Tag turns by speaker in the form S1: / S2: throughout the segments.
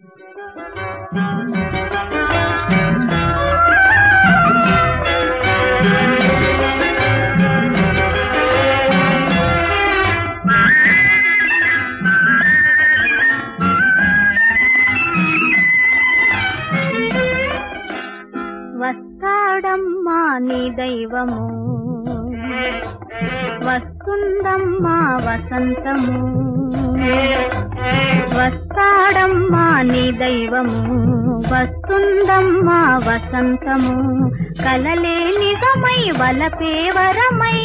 S1: వస్తాడమ్మా నీ దైవము వస్తుందమ్మా వసంతము వస్తాడమ్మా నీ దైవము వస్తుందమ్మా వసంతము కలలే నిజమై వలపే వరమై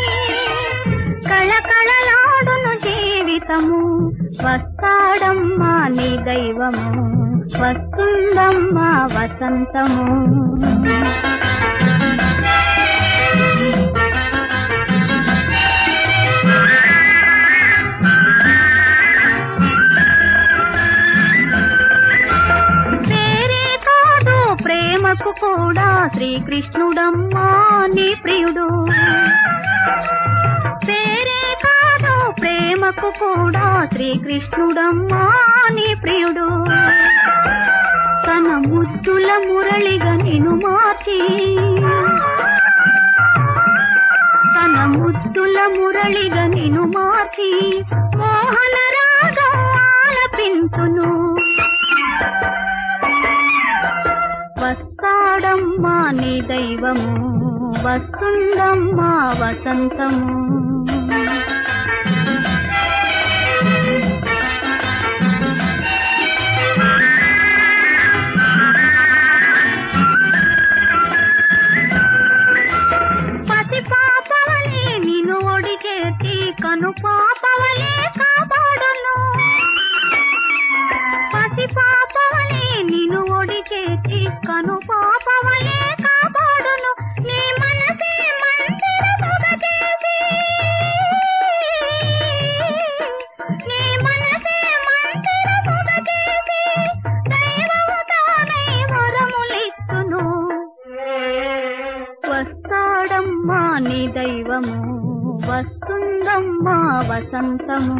S1: కళకళలాడును జీవితము వస్తాడమ్మా నీ దైవము వస్తుందమ్మా వసంతము పేరే కాదు ప్రేమకు కూడా శ్రీకృష్ణుడమ్మా నీ ప్రియుడు పేరే కాదు ప్రేమకు కూడా శ్రీకృష్ణుడమ్మా నీ ప్రియుడు తన ముద్దుల మురళిగా నిను మార్చి తన ముద్దుల మురళిగా నిను మార్చి మోహన రాగం ఆలపించును వస్తాడమ్మా నీ దైవము వస్తుందమ్మా వసంతము పసి పాపవలే నిన్ను ఒడిచేసి కను పాపవలే కాపాడును పసి పాపవలే నిన్ను ఒడిచేసి కను పాపవలే కాపాడును నీ మనసే మందిరముగ చేసి నీ మనసే మందిరముగ చేసి దైవము తానై వరములిచ్చును వస్తాడమ్మా నీ దైవము వస్తుందమ్మా వసంతము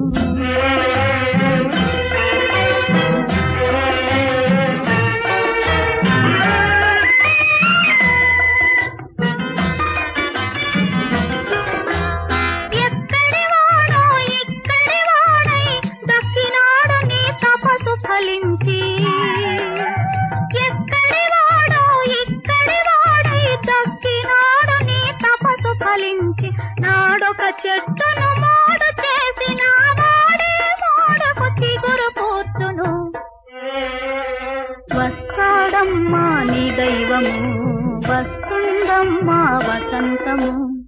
S1: ఎక్కడి వాడో ఇక్కడి వాడై దక్కినాడు నీ తపసు ఫలించి ఎక్కడి వాడో ఇక్కడి వాడై దక్కినాడు నీ తపసు ఫలించి నాడొక చెట్టును మోడు చేసి నా వాడే మోడకు చిగురు పోతును వస్తాడమ్మా నీ దైవము వస్తుందమ్మా వసంతము